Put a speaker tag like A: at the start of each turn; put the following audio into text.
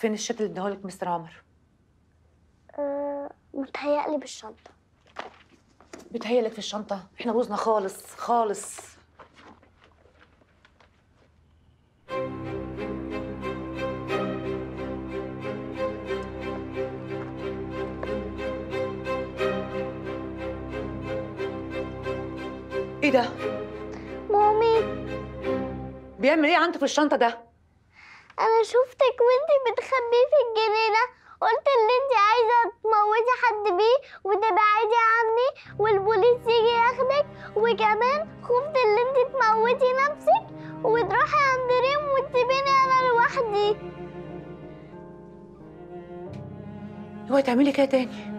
A: فين الشت اللي اداهولك مستر عمر
B: أه متهيألي بالشنطة
A: بيتهيألك في الشنطة احنا بوزنا خالص خالص ايه ده؟
B: مامي
A: بيعمل ايه عنده في الشنطة ده؟
B: أنا شفتك وانتي بتخبيه في الجنينة قلت اللي انتي عايزة تموتي حد بيه وتبعدي عني والبوليس يجي ياخدك وكمان خفت اللي انتي تموتي نفسك وتروحي عند ريم وتسيبيني أنا لوحدي
A: اوعي تعملي كده تاني